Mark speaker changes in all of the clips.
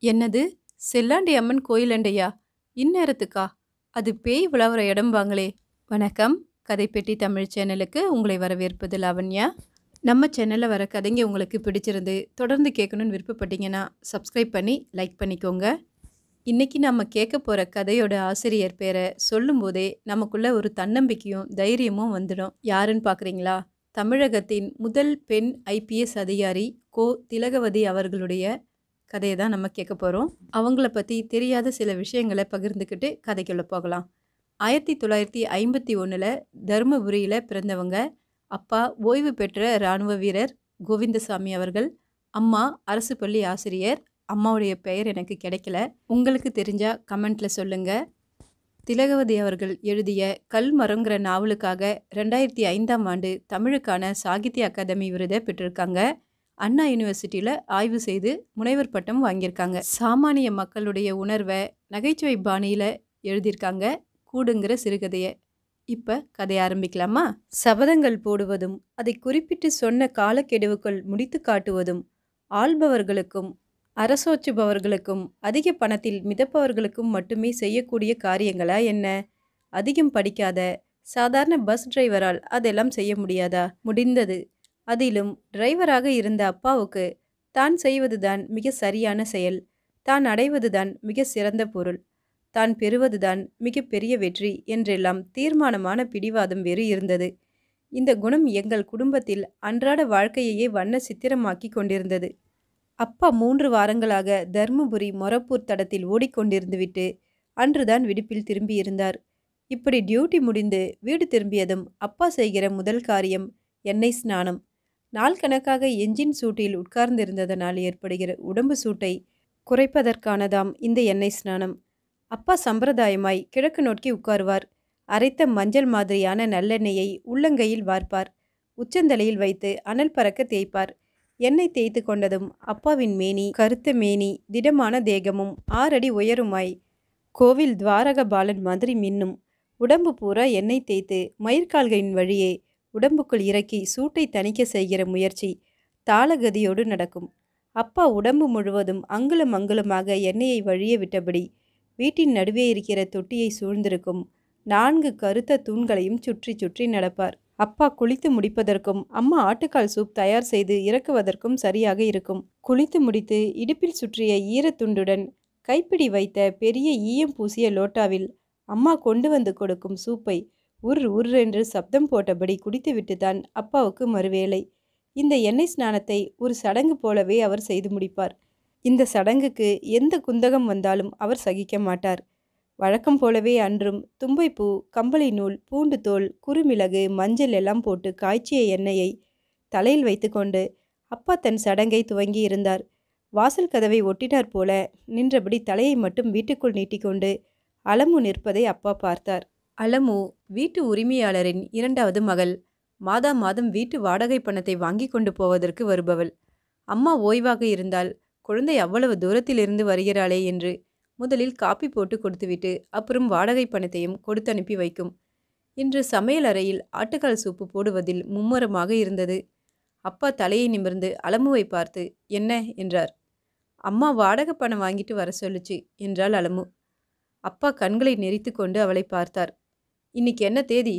Speaker 1: என்னது செல்லாண்டி அம்மன் கோயிலண்டையா இந்நேரத்துக்கா அது பேய் விளவர இடம் வாங்களே வணக்கம் கதைப்பெட்டி தமிழ் சேனலுக்கு உங்களை வரவேற்பது லாவண்யா நம்ம சேனலில் வர கதைங்க உங்களுக்கு பிடிச்சிருந்து தொடர்ந்து கேட்கணும்னு விருப்பப்பட்டீங்கன்னா சப்ஸ்கிரைப் பண்ணி லைக் பண்ணிக்கோங்க இன்றைக்கி நம்ம கேட்க போகிற கதையோட ஆசிரியர் பேரை சொல்லும்போதே நமக்குள்ள ஒரு தன்னம்பிக்கையும் தைரியமும் வந்துடும் யாருன்னு பார்க்குறீங்களா தமிழகத்தின் முதல் பெண் ஐபிஎஸ் அதிகாரி கோ திலகவதி அவர்களுடைய கதையை தான் நம்ம கேட்க போகிறோம் அவங்கள பற்றி தெரியாத சில விஷயங்களை பகிர்ந்துக்கிட்டு கதைக்குள்ள போகலாம் ஆயிரத்தி தொள்ளாயிரத்தி ஐம்பத்தி ஒன்றில் தருமபுரியில் பிறந்தவங்க அப்பா ஓய்வு பெற்ற இராணுவ வீரர் கோவிந்தசாமி அவர்கள் அம்மா அரசு பள்ளி ஆசிரியர் அம்மாவுடைய பெயர் எனக்கு கிடைக்கல உங்களுக்கு தெரிஞ்சால் கமெண்ட்டில் சொல்லுங்கள் திலகவதி அவர்கள் எழுதிய கல் மரங்கிற நாவலுக்காக ரெண்டாயிரத்தி ஐந்தாம் ஆண்டு தமிழுக்கான சாகித்ய அகாதமி விருதை பெற்றிருக்காங்க அண்ணா யூனிவர்சிட்டியில் ஆய்வு செய்து முனைவர் பட்டம் வாங்கியிருக்காங்க சாமானிய மக்களுடைய உணர்வை நகைச்சுவை பாணியில் எழுதியிருக்காங்க கூடுங்கிற சிறுகதையை இப்போ கதை ஆரம்பிக்கலாமா சபதங்கள் போடுவதும் அதை குறிப்பிட்டு சொன்ன காலக்கெடுவுக்குள் முடித்து காட்டுவதும் ஆள்பவர்களுக்கும் அரசோச்சுபவர்களுக்கும் அதிக பணத்தில் மிதப்பவர்களுக்கும் மட்டுமே செய்யக்கூடிய காரியங்களா என்ன அதிகம் படிக்காத சாதாரண பஸ் டிரைவரால் அதெல்லாம் செய்ய முடியாதா முடிந்தது அதிலும் டிரைவராக இருந்த அப்பாவுக்கு தான் செய்வதுதான் மிக சரியான செயல் தான் அடைவதுதான் மிக சிறந்த பொருள் தான் பெறுவதுதான் மிக பெரிய வெற்றி என்றெல்லாம் தீர்மானமான பிடிவாதம் வேறு இருந்தது இந்த குணம் எங்கள் குடும்பத்தில் அன்றாட வாழ்க்கையையே வண்ண சித்திரமாக்கி கொண்டிருந்தது அப்பா மூன்று வாரங்களாக தர்மபுரி மொரப்பூர் தடத்தில் ஓடிக்கொண்டிருந்துவிட்டு அன்றுதான் விடுப்பில் திரும்பியிருந்தார் இப்படி டியூட்டி முடிந்து வீடு திரும்பியதும் அப்பா செய்கிற முதல் காரியம் எண்ணெய் ஸ்நானம் நாள் கணக்காக என்ஜின் சூட்டில் உட்கார்ந்திருந்ததனால் ஏற்படுகிற உடம்பு சூட்டை குறைப்பதற்கானதாம் இந்த எண்ணெய் ஸ்நானம் அப்பா சம்பிரதாயமாய் கிழக்கு நோக்கி உட்காருவார் அரைத்த மஞ்சள் மாதிரியான நல்லெண்ணெயை உள்ளங்கையில் வார்ப்பார் உச்சந்தலையில் வைத்து அனல் பறக்க தேய்ப்பார் எண்ணெய் தேய்த்து கொண்டதும் அப்பாவின் மேனி கருத்த மேனி திடமான தேகமும் ஆறடி உயருமாய் கோவில் துவாரக பாலன் மாதிரி மின்னும் உடம்பு பூரா எண்ணெய் தேய்த்து மயிர்கால்களின் வழியே உடம்புக்குள் இறக்கி சூட்டை தணிக்க செய்கிற முயற்சி தாளகதியோடு நடக்கும் அப்பா உடம்பு முழுவதும் அங்குலம் அங்குலமாக எண்ணெயை வழிய விட்டபடி வீட்டின் நடுவே இருக்கிற தொட்டியை சூழ்ந்திருக்கும் நான்கு கருத்த தூண்களையும் சுற்றி சுற்றி நடப்பார் அப்பா குளித்து முடிப்பதற்கும் அம்மா ஆட்டுக்கால் சூப் தயார் செய்து இறக்குவதற்கும் சரியாக இருக்கும் குளித்து முடித்து இடுப்பில் சுற்றிய ஈரத்துண்டுடன் கைப்பிடி வைத்த பெரிய ஈயம் பூசிய லோட்டாவில் அம்மா கொண்டு வந்து கொடுக்கும் சூப்பை உர் உர் என்று சப்தம் போட்டபடி குடித்துவிட்டு தான் அப்பாவுக்கு மறுவேளை இந்த எண்ணெய் ஸ்நானத்தை ஒரு சடங்கு போலவே அவர் செய்து முடிப்பார் இந்த சடங்குக்கு எந்த குந்தகம் வந்தாலும் அவர் சகிக்க மாட்டார் வழக்கம் போலவே அன்றும் தும்பைப்பூ கம்பளி நூல் பூண்டு தோல் குறுமிளகு மஞ்சள் எல்லாம் போட்டு காய்ச்சிய எண்ணெயை தலையில் வைத்துக்கொண்டு அப்பா தன் சடங்கை துவங்கி இருந்தார் வாசல் கதவை ஒட்டினார் போல நின்றபடி தலையை மட்டும் வீட்டுக்குள் நீட்டிக்கொண்டு அலமு நிற்பதை அப்பா பார்த்தார் அலமு வீட்டு உரிமையாளரின் இரண்டாவது மகள் மாதா மாதம் வீட்டு வாடகை பணத்தை வாங்கி கொண்டு போவதற்கு வருபவள் அம்மா ஓய்வாக இருந்தால் குழந்தை அவ்வளவு தூரத்திலிருந்து வருகிறாளே என்று முதலில் காப்பி போட்டு கொடுத்துவிட்டு அப்புறம் வாடகை பணத்தையும் கொடுத்து அனுப்பி வைக்கும் இன்று சமையல் அறையில் ஆட்டுக்கால் சூப்பு போடுவதில் மும்முரமாக இருந்தது அப்பா தலையை நிமிர்ந்து அலமுவை பார்த்து என்ன என்றார் அம்மா வாடகை பணம் வாங்கிட்டு வர சொல்லுச்சு என்றாள் அலமு அப்பா கண்களை நெறித்து கொண்டு அவளை பார்த்தார் இன்னைக்கு என்ன தேதி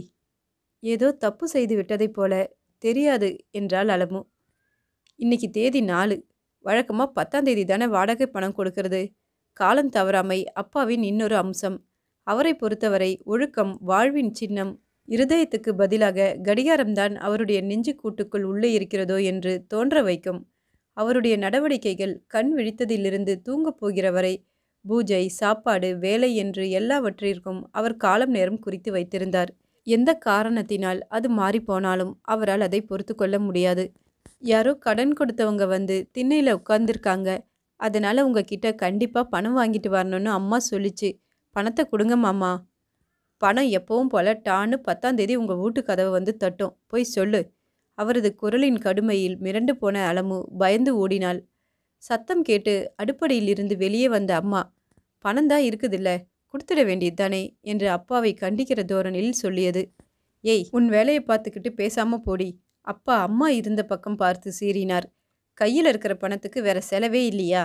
Speaker 1: ஏதோ தப்பு செய்து விட்டதைப் போல தெரியாது என்றாள் அலமு இன்னைக்கு தேதி நாலு வழக்கமாக பத்தாம் தேதி தானே வாடகை பணம் கொடுக்கறது காலம் தவறாமை அப்பாவின் இன்னொரு அம்சம் அவரை பொறுத்தவரை ஒழுக்கம் வாழ்வின் சின்னம் இருதயத்துக்கு பதிலாக கடிகாரம்தான் அவருடைய நெஞ்சு கூட்டுக்குள் உள்ளே இருக்கிறதோ என்று தோன்ற வைக்கும் அவருடைய நடவடிக்கைகள் கண் விழித்ததிலிருந்து தூங்கப் போகிற வரை பூஜை சாப்பாடு வேலை என்று எல்லாவற்றிற்கும் அவர் காலம் நேரம் குறித்து வைத்திருந்தார் எந்த காரணத்தினால் அது மாறிப்போனாலும் அவரால் அதை பொறுத்து கொள்ள முடியாது யாரோ கடன் கொடுத்தவங்க வந்து திண்ணையில் உட்கார்ந்துருக்காங்க அதனால் உங்ககிட்ட கண்டிப்பாக பணம் வாங்கிட்டு வரணும்னு அம்மா சொல்லிச்சு பணத்தை கொடுங்க மாமா பணம் எப்பவும் போல டான்னு பத்தாம் தேதி உங்கள் வீட்டு கதவை வந்து தட்டும் போய் சொல்லு அவரது குரலின் கடுமையில் மிரண்டு போன அலமு பயந்து ஓடினாள் சத்தம் கேட்டு அடுப்படியிலிருந்து வெளியே வந்த அம்மா பணம் தான் இருக்குதில்ல கொடுத்துட வேண்டியது தானே என்று அப்பாவை கண்டிக்கிற தோரணியில் சொல்லியது ஏய் உன் வேலையை பார்த்துக்கிட்டு பேசாம போடி அப்பா அம்மா இருந்த பக்கம் பார்த்து சீறினார் கையில் இருக்கிற பணத்துக்கு வேற செலவே இல்லையா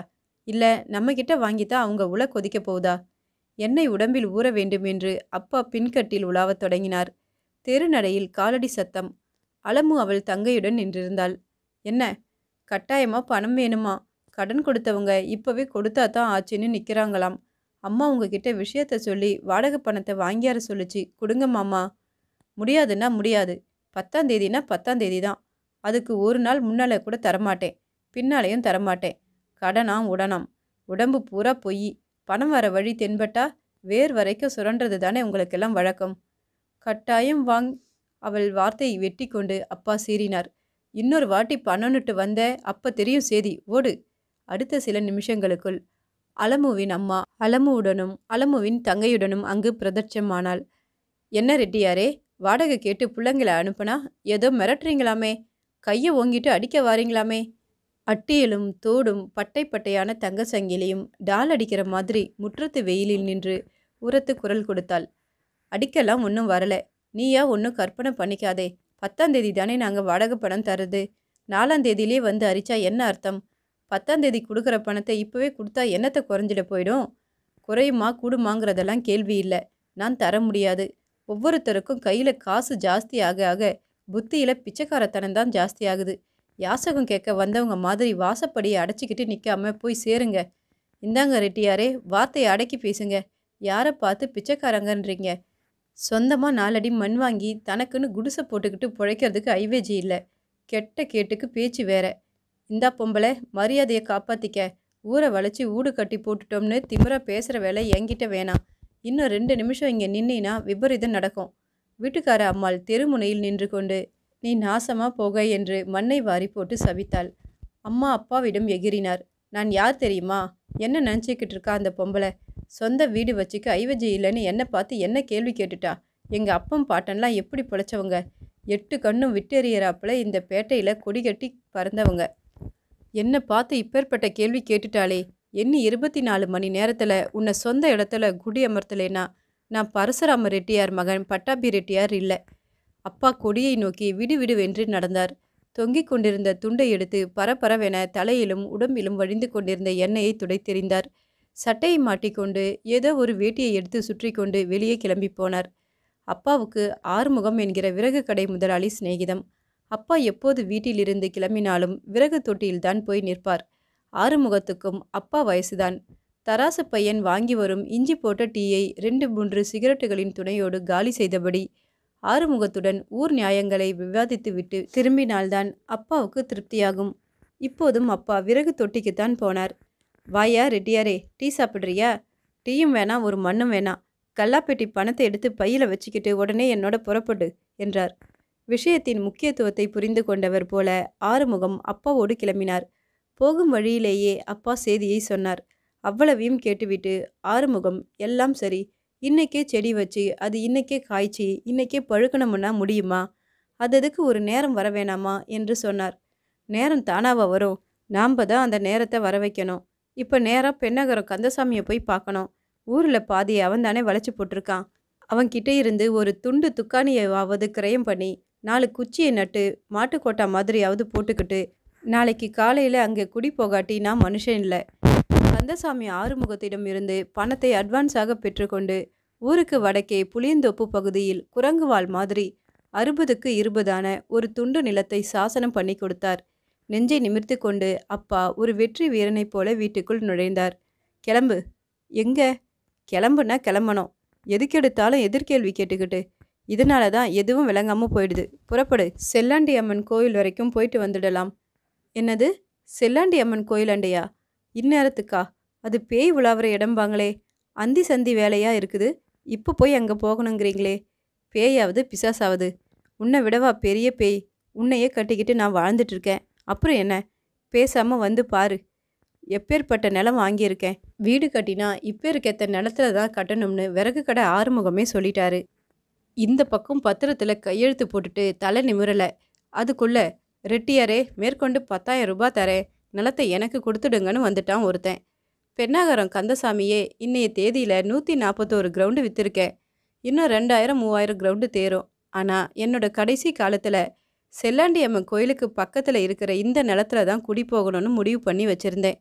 Speaker 1: இல்லை நம்மக்கிட்ட வாங்கித்தான் அவங்க உல கொதிக்க போகுதா எண்ணெய் உடம்பில் ஊற வேண்டும் என்று அப்பா பின்கட்டில் உலாவத் தொடங்கினார் தெருநடையில் காலடி சத்தம் அலமு அவள் தங்கையுடன் நின்றிருந்தாள் என்ன கட்டாயமா பணம் வேணுமா கடன் கொடுத்தவங்க இப்போவே கொடுத்தா தான் ஆச்சுன்னு நிற்கிறாங்களாம் அம்மா உங்ககிட்ட விஷயத்த சொல்லி வாடகை பணத்தை வாங்கியார சொல்லுச்சு கொடுங்க மாமா முடியாதுன்னா முடியாது பத்தாம் தேதினா பத்தாம் தேதி தான் அதுக்கு ஒரு நாள் முன்னால் கூட தரமாட்டேன் பின்னாலேயும் தரமாட்டேன் கடனாம் உடனாம் உடம்பு பூரா பொய் பணம் வர வழி தென்பட்டா வேர் வரைக்கும் சுரண்டது தானே உங்களுக்கெல்லாம் வழக்கம் கட்டாயம் வாங் அவள் வார்த்தையை வெட்டி கொண்டு அப்பா சீறினார் இன்னொரு வாட்டி பணம்னுட்டு வந்த அப்ப தெரியும் சேதி ஓடு அடுத்த சில நிமிஷங்களுக்குள் அலமுவின் அம்மா அலமுவுடனும் அலமுவின் தங்கையுடனும் அங்கு பிரதட்சமானாள் என்ன ரெட்டியாரே வாடகை கேட்டு பிள்ளைங்களை அனுப்புனா ஏதோ மிரட்டுறீங்களாமே கையை ஓங்கிட்டு அடிக்க வாரீங்களாமே அட்டியலும் தோடும் பட்டை பட்டையான தங்க சங்கிலியும் டால் அடிக்கிற மாதிரி முற்றத்து வெயிலில் நின்று உரத்து குரல் கொடுத்தாள் அடிக்கலாம் ஒன்றும் வரல நீயா ஒன்றும் கற்பனை பண்ணிக்காதே பத்தாம் தேதி தானே நாங்கள் வாடகை பணம் தருது நாலாம் தேதியிலே வந்து அரிச்சா என்ன அர்த்தம் பத்தாம் தேதி கொடுக்குற பணத்தை இப்போவே கொடுத்தா என்னத்தை குறைஞ்சிட போயிடும் குறையுமா கூடுமாங்கிறதெல்லாம் கேள்வி இல்லை நான் தர முடியாது ஒவ்வொருத்தருக்கும் கையில் காசு ஜாஸ்தி ஆக ஆக புத்தியில் பிச்சைக்காரத்தனம் தான் ஜாஸ்தி ஆகுது யாசகம் கேட்க வந்தவங்க மாதிரி வாசப்படியை அடைச்சிக்கிட்டு நிற்காம போய் சேருங்க இந்தாங்க ரெட்டியாரே வார்த்தையை அடக்கி பேசுங்க யாரை பார்த்து பிச்சைக்காரங்கன்றீங்க சொந்தமாக நாலடி மண் வாங்கி தனக்குன்னு குடிசை போட்டுக்கிட்டு பிழைக்கிறதுக்கு ஐவேஜி இல்லை கெட்ட கேட்டுக்கு பேச்சு வேற இந்தா பொம்பளை மரியாதையை காப்பாத்திக்க ஊரை வளைச்சி ஊடு கட்டி போட்டுட்டோம்னு திமிரா பேசுகிற வேலை என்கிட்ட வேணாம் இன்னும் ரெண்டு நிமிஷம் இங்கே நின்னினா விபரீதம் நடக்கும் வீட்டுக்கார அம்மாள் தெருமுனையில் நின்று கொண்டு நீ நாசமா போக என்று மண்ணை வாரி போட்டு சபித்தாள் அம்மா அப்பாவிடம் எகிறினார் நான் யார் தெரியுமா என்ன நினச்சிக்கிட்டு இருக்கா அந்த பொம்பளை சொந்த வீடு வச்சுக்க ஐவஜி இல்லைன்னு என்னை பார்த்து என்ன கேள்வி கேட்டுட்டா எங்கள் அப்பம் பாட்டன்லாம் எப்படி பிழைச்சவங்க எட்டு கண்ணும் விட்டெறியறாப்புல இந்த பேட்டையில் கொடி கட்டி பறந்தவங்க என்னை பார்த்து இப்பேற்பட்ட கேள்வி கேட்டுட்டாளே எண்ணி இருபத்தி நாலு மணி நேரத்தில் உன்னை சொந்த இடத்துல குடியமர்த்தலைனா நான் பரசுராம ரெட்டியார் மகன் பட்டாபி ரெட்டியார் இல்லை அப்பா கொடியை நோக்கி விடு விடுவென்று நடந்தார் தொங்கிக் கொண்டிருந்த துண்டை எடுத்து பரபரவென தலையிலும் உடம்பிலும் வழிந்து கொண்டிருந்த எண்ணெயை துடைத்தெறிந்தார் சட்டையை மாட்டிக்கொண்டு ஏதோ ஒரு வேட்டியை எடுத்து சுற்றி கொண்டு வெளியே கிளம்பி போனார் அப்பாவுக்கு ஆறுமுகம் என்கிற விறகு கடை முதலாளி சிநேகிதம் அப்பா எப்போது வீட்டிலிருந்து கிளம்பினாலும் விறகு தொட்டியில்தான் போய் நிற்பார் ஆறுமுகத்துக்கும் அப்பா வயசுதான் தராசு பையன் வாங்கி வரும் இஞ்சி போட்ட டீயை ரெண்டு மூன்று சிகரெட்டுகளின் துணையோடு காலி செய்தபடி ஆறுமுகத்துடன் ஊர் நியாயங்களை விவாதித்துவிட்டு திரும்பினால்தான் அப்பாவுக்கு திருப்தியாகும் இப்போதும் அப்பா விறகு தொட்டிக்குத்தான் போனார் வாயா ரெட்டியாரே டீ சாப்பிட்றியா டீயும் வேணாம் ஒரு மண்ணும் வேணாம் கல்லாப்பெட்டி பணத்தை எடுத்து பையில வச்சுக்கிட்டு உடனே என்னோட புறப்படு என்றார் விஷயத்தின் முக்கியத்துவத்தை புரிந்து கொண்டவர் போல ஆறுமுகம் அப்பாவோடு கிளம்பினார் போகும் வழியிலேயே அப்பா செய்தியை சொன்னார் அவ்வளவையும் கேட்டுவிட்டு ஆறுமுகம் எல்லாம் சரி இன்னைக்கே செடி வச்சு அது இன்னைக்கே காய்ச்சி இன்னைக்கே பழுக்கணும்னா முடியுமா அது அதுக்கு ஒரு நேரம் வர வேணாமா என்று சொன்னார் நேரம் தானாவா வரும் நாம் தான் அந்த நேரத்தை வர வைக்கணும் இப்போ நேராக பெண்ணகரம் கந்தசாமியை போய் பார்க்கணும் ஊரில் பாதியை அவன் தானே வளைச்சி போட்டிருக்கான் அவன்கிட்ட இருந்து ஒரு துண்டு துக்கானியாவது கிரயம் பண்ணி நாலு குச்சியை நட்டு மாட்டுக்கோட்டா மாதிரியாவது போட்டுக்கிட்டு நாளைக்கு காலையில் அங்கே குடி போகாட்டி நான் மனுஷன் இல்லை கந்தசாமி ஆறுமுகத்திடம் இருந்து பணத்தை அட்வான்ஸாக பெற்றுக்கொண்டு ஊருக்கு வடக்கே புளியந்தோப்பு பகுதியில் குரங்குவால் மாதிரி அறுபதுக்கு இருபதான ஒரு துண்டு நிலத்தை சாசனம் பண்ணி கொடுத்தார் நெஞ்சை நிமிர்த்து கொண்டு அப்பா ஒரு வெற்றி வீரனைப் போல வீட்டுக்குள் நுழைந்தார் கிளம்பு எங்க கிளம்புனா கிளம்பணும் எதுக்கெடுத்தாலும் எதிர்கேள்வி கேட்டுக்கிட்டு இதனால தான் எதுவும் விளங்காம போயிடுது புறப்படு செல்லாண்டி அம்மன் கோயில் வரைக்கும் போயிட்டு வந்துடலாம் என்னது செல்லாண்டி அம்மன் கோயில் அண்டையா இந்நேரத்துக்கா அது பேய் உலாவுற இடம்பாங்களே அந்தி சந்தி வேலையா இருக்குது இப்போ போய் அங்கே போகணுங்கிறீங்களே பேயாவது பிசாசாவது உன்னை விடவா பெரிய பேய் உன்னையே கட்டிக்கிட்டு நான் வாழ்ந்துட்டு இருக்கேன் அப்புறம் என்ன பேசாமல் வந்து பாரு எப்பேற்பட்ட நிலம் வாங்கியிருக்கேன் வீடு கட்டினா இப்போ இருக்கத்த நிலத்துல தான் கட்டணும்னு விறகு கடை ஆறுமுகமே சொல்லிட்டாரு இந்த பக்கம் பத்திரத்தில் கையெழுத்து போட்டுட்டு தலை நிமிரலை அதுக்குள்ள ரெட்டியாரே மேற்கொண்டு பத்தாயிரம் ரூபாய் தரேன் நிலத்தை எனக்கு கொடுத்துடுங்கன்னு வந்துட்டான் ஒருத்தன் பெண்ணாகரம் கந்தசாமியே இன்னைய தேதியில் நூற்றி நாற்பத்தோரு கிரவுண்டு விற்றுருக்கேன் இன்னும் ரெண்டாயிரம் மூவாயிரம் கிரவுண்டு தேரும் ஆனால் என்னோட கடைசி காலத்தில் செல்லாண்டி அம்மன் கோயிலுக்கு பக்கத்தில் இருக்கிற இந்த நிலத்துல தான் குடி போகணும்னு முடிவு பண்ணி வச்சுருந்தேன்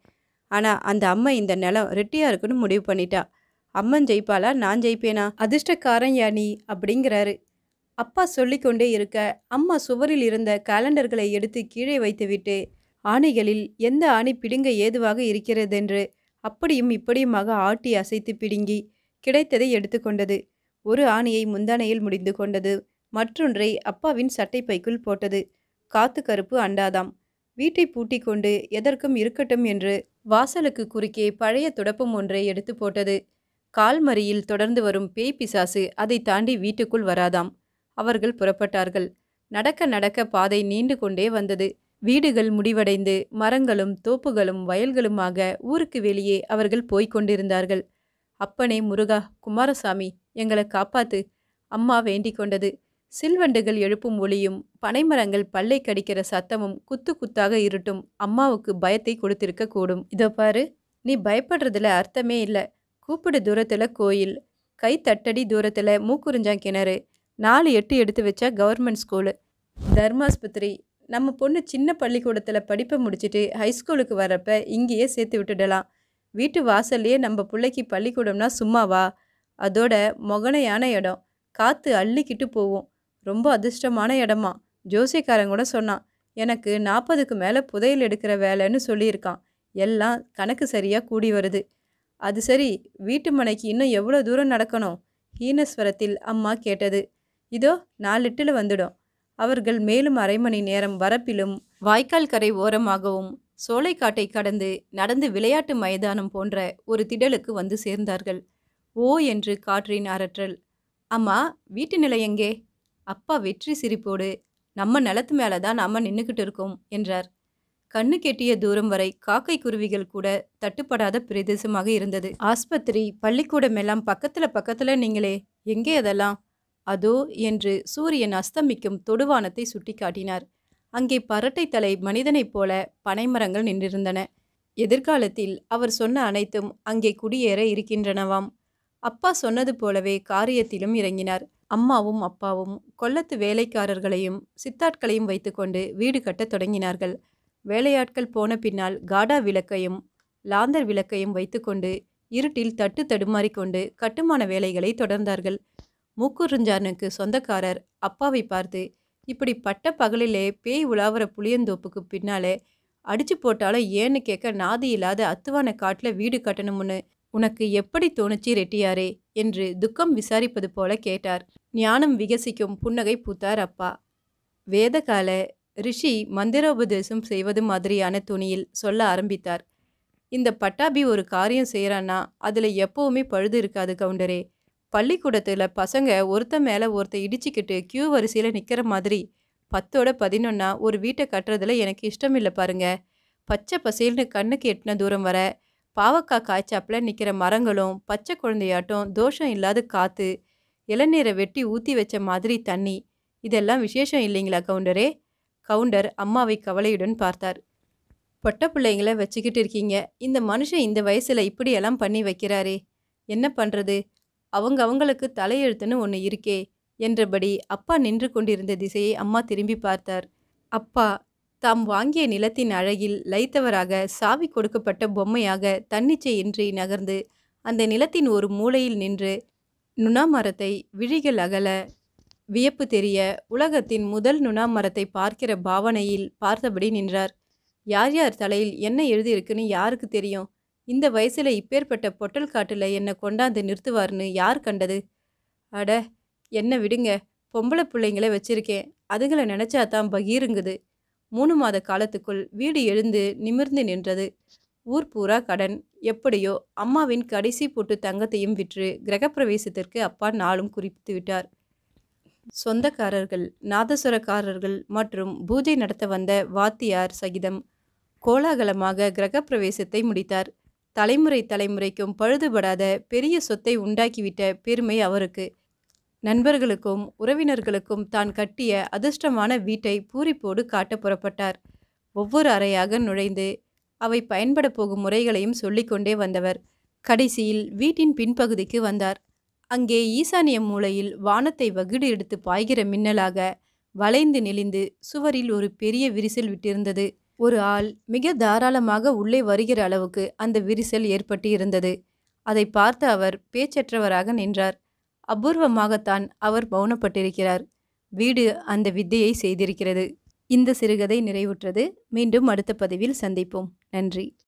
Speaker 1: ஆனால் அந்த அம்மா இந்த நிலம் ரெட்டியாக இருக்குன்னு முடிவு பண்ணிட்டா அம்மன் ஜெயிப்பாளா நான் ஜெயிப்பேனா அதிர்ஷ்டக்காரன் யா நீ அப்படிங்கிறாரு அப்பா சொல்லிக்கொண்டே இருக்க அம்மா சுவரில் இருந்த காலண்டர்களை எடுத்து கீழே வைத்துவிட்டு ஆணைகளில் எந்த ஆணி பிடுங்க ஏதுவாக இருக்கிறதென்று அப்படியும் இப்படியுமாக ஆட்டி அசைத்து பிடுங்கி கிடைத்ததை எடுத்துக்கொண்டது ஒரு ஆணியை முந்தானையில் முடிந்து கொண்டது மற்றொன்றை அப்பாவின் சட்டைப்பைக்குள் போட்டது காத்து கருப்பு அண்டாதாம் வீட்டை பூட்டி கொண்டு எதற்கும் இருக்கட்டும் என்று வாசலுக்கு குறுக்கே பழைய துடப்பம் ஒன்றை எடுத்து போட்டது கால்மறியில் தொடர்ந்து வரும் பேய் பிசாசு அதை தாண்டி வீட்டுக்குள் வராதாம் அவர்கள் புறப்பட்டார்கள் நடக்க நடக்க பாதை நீண்டு கொண்டே வந்தது வீடுகள் முடிவடைந்து மரங்களும் தோப்புகளும் வயல்களுமாக ஊருக்கு வெளியே அவர்கள் போய்க் கொண்டிருந்தார்கள் அப்பனே முருகா குமாரசாமி எங்களை காப்பாத்து அம்மா வேண்டிக் கொண்டது சில்வண்டுகள் எழுப்பும் ஒளியும் பனைமரங்கள் பல்லை கடிக்கிற சத்தமும் குத்து குத்தாக இருட்டும் அம்மாவுக்கு பயத்தை கொடுத்திருக்க கூடும் இதோ பாரு நீ பயப்படுறதுல அர்த்தமே இல்லை கூப்பிடு தூரத்துல கோயில் கை தட்டடி தூரத்துல மூக்குறிஞ்சான் கிணறு நாலு எட்டு எடுத்து வச்சா கவர்மெண்ட் ஸ்கூலு தர்மாஸ்பத்திரி நம்ம பொண்ணு சின்ன பள்ளிக்கூடத்தில் படிப்பை முடிச்சுட்டு ஹைஸ்கூலுக்கு வரப்ப இங்கேயே சேர்த்து விட்டுடலாம் வீட்டு வாசல்லையே நம்ம பிள்ளைக்கு பள்ளிக்கூடம்னா சும்மாவா அதோட மொகனையான இடம் காற்று அள்ளிக்கிட்டு போவோம் ரொம்ப அதிர்ஷ்டமான இடமா ஜோசியக்காரன் கூட சொன்னான் எனக்கு நாற்பதுக்கு மேலே புதையல் எடுக்கிற வேலைன்னு சொல்லியிருக்கான் எல்லாம் கணக்கு சரியாக கூடி வருது அது சரி வீட்டு மனைக்கு இன்னும் எவ்வளோ தூரம் நடக்கணும் ஹீனஸ்வரத்தில் அம்மா கேட்டது இதோ நாலெட்டில் வந்துடும் அவர்கள் மேலும் அரை மணி நேரம் வரப்பிலும் வாய்க்கால் கரை ஓரமாகவும் சோலைக்காட்டை கடந்து நடந்து விளையாட்டு மைதானம் போன்ற ஒரு திடலுக்கு வந்து சேர்ந்தார்கள் ஓ என்று காற்றின் அரற்றல் அம்மா வீட்டு நிலை எங்கே அப்பா வெற்றி சிரிப்போடு நம்ம நிலத்து மேலே தான் நாம நின்றுக்கிட்டு இருக்கோம் என்றார் கண்ணு கெட்டிய தூரம் வரை காக்கை குருவிகள் கூட தட்டுப்படாத பிரதேசமாக இருந்தது ஆஸ்பத்திரி பள்ளிக்கூடம் எல்லாம் பக்கத்துல பக்கத்துல நீங்களே எங்கே அதெல்லாம் அதோ என்று சூரியன் அஸ்தமிக்கும் தொடுவானத்தை சுட்டிக்காட்டினார் அங்கே பரட்டை தலை மனிதனைப் போல பனைமரங்கள் நின்றிருந்தன எதிர்காலத்தில் அவர் சொன்ன அனைத்தும் அங்கே குடியேற இருக்கின்றனவாம் அப்பா சொன்னது போலவே காரியத்திலும் இறங்கினார் அம்மாவும் அப்பாவும் கொல்லத்து வேலைக்காரர்களையும் சித்தாட்களையும் வைத்துக்கொண்டு வீடு கட்டத் தொடங்கினார்கள் வேலையாட்கள் போன பின்னால் காடா விளக்கையும் லாந்தர் விளக்கையும் வைத்துக்கொண்டு இருட்டில் தட்டு தடுமாறிக்கொண்டு கட்டுமான வேலைகளை தொடர்ந்தார்கள் மூக்குறிஞ்சானுக்கு சொந்தக்காரர் அப்பாவை பார்த்து இப்படி பட்ட பகலிலே பேய் உலாவற புளியந்தோப்புக்கு பின்னாலே அடிச்சு போட்டாலும் ஏன்னு கேட்க நாதி இல்லாத அத்துவான காட்டில் வீடு கட்டணும்னு உனக்கு எப்படி தோணுச்சு ரெட்டியாரே என்று துக்கம் விசாரிப்பது போல கேட்டார் ஞானம் விகசிக்கும் புன்னகை பூத்தார் அப்பா வேதகால ரிஷி மந்திரோபதேசம் செய்வது மாதிரியான துணியில் சொல்ல ஆரம்பித்தார் இந்த பட்டாபி ஒரு காரியம் செய்கிறான்னா அதில் எப்போவுமே பழுது இருக்காது கவுண்டரே பள்ளிக்கூடத்தில் பசங்க ஒருத்த மேலே ஒருத்த இடிச்சுக்கிட்டு கியூ வரிசையில் நிற்கிற மாதிரி பத்தோட பதினொன்னா ஒரு வீட்டை கட்டுறதுல எனக்கு இஷ்டம் இல்லை பாருங்க பச்சை பசேல்னு கண்ணுக்கு எட்டின தூரம் வர பாவக்காய் காய்ச்சாப்பில் நிற்கிற மரங்களும் பச்சை குழந்தையாட்டம் தோஷம் இல்லாத காற்று இளநீரை வெட்டி ஊற்றி வச்ச மாதிரி தண்ணி இதெல்லாம் விசேஷம் இல்லைங்களா கவுண்டரே கவுண்டர் அம்மாவை கவலையுடன் பார்த்தார் பொட்ட பிள்ளைங்கள வச்சுக்கிட்டு இருக்கீங்க இந்த மனுஷன் இந்த வயசில் இப்படியெல்லாம் பண்ணி வைக்கிறாரே என்ன பண்ணுறது அவங்க அவங்களுக்கு தலையெழுத்துன்னு ஒன்று இருக்கே என்றபடி அப்பா நின்று கொண்டிருந்த திசையை அம்மா திரும்பி பார்த்தார் அப்பா தாம் வாங்கிய நிலத்தின் அழகில் லைத்தவராக சாவி கொடுக்கப்பட்ட பொம்மையாக தன்னிச்சையின்றி நகர்ந்து அந்த நிலத்தின் ஒரு மூலையில் நின்று நுணா மரத்தை விழிகள் அகல வியப்பு தெரிய உலகத்தின் முதல் நுணா மரத்தை பார்க்கிற பாவனையில் பார்த்தபடி நின்றார் யார் யார் தலையில் என்ன எழுதியிருக்குன்னு யாருக்கு தெரியும் இந்த வயசுல இப்பேற்பட்ட பொட்டல் காட்டுல என்னை கொண்டாந்து நிறுத்துவார்னு யார் கண்டது அட என்ன விடுங்க பொம்பளை பிள்ளைங்கள வச்சிருக்கேன் அதுகளை நினைச்சா தான் பகீருங்குது மூணு மாத காலத்துக்குள் வீடு எழுந்து நிமிர்ந்து நின்றது ஊர் பூரா கடன் எப்படியோ அம்மாவின் கடைசி பொட்டு தங்கத்தையும் விற்று கிரகப்பிரவேசத்திற்கு அப்பா நாளும் குறித்து விட்டார் சொந்தக்காரர்கள் நாதசுரக்காரர்கள் மற்றும் பூஜை நடத்த வந்த வாத்தியார் சகிதம் கோலாகலமாக கிரகப்பிரவேசத்தை முடித்தார் தலைமுறை தலைமுறைக்கும் பழுதுபடாத பெரிய சொத்தை உண்டாக்கிவிட்ட பெருமை அவருக்கு நண்பர்களுக்கும் உறவினர்களுக்கும் தான் கட்டிய அதிர்ஷ்டமான வீட்டை பூரிப்போடு காட்ட புறப்பட்டார் ஒவ்வொரு அறையாக நுழைந்து அவை பயன்பட போகும் முறைகளையும் சொல்லிக்கொண்டே வந்தவர் கடைசியில் வீட்டின் பின்பகுதிக்கு வந்தார் அங்கே ஈசானிய மூலையில் வானத்தை வகிடு எடுத்து பாய்கிற மின்னலாக வளைந்து நெளிந்து சுவரில் ஒரு பெரிய விரிசல் விட்டிருந்தது ஒரு ஆள் மிக தாராளமாக உள்ளே வருகிற அளவுக்கு அந்த விரிசல் ஏற்பட்டு இருந்தது அதை பார்த்த அவர் பேச்சற்றவராக நின்றார் அபூர்வமாகத்தான் அவர் மௌனப்பட்டிருக்கிறார் வீடு அந்த வித்தையை செய்திருக்கிறது இந்த சிறுகதை நிறைவுற்றது மீண்டும் அடுத்த பதிவில் சந்திப்போம் நன்றி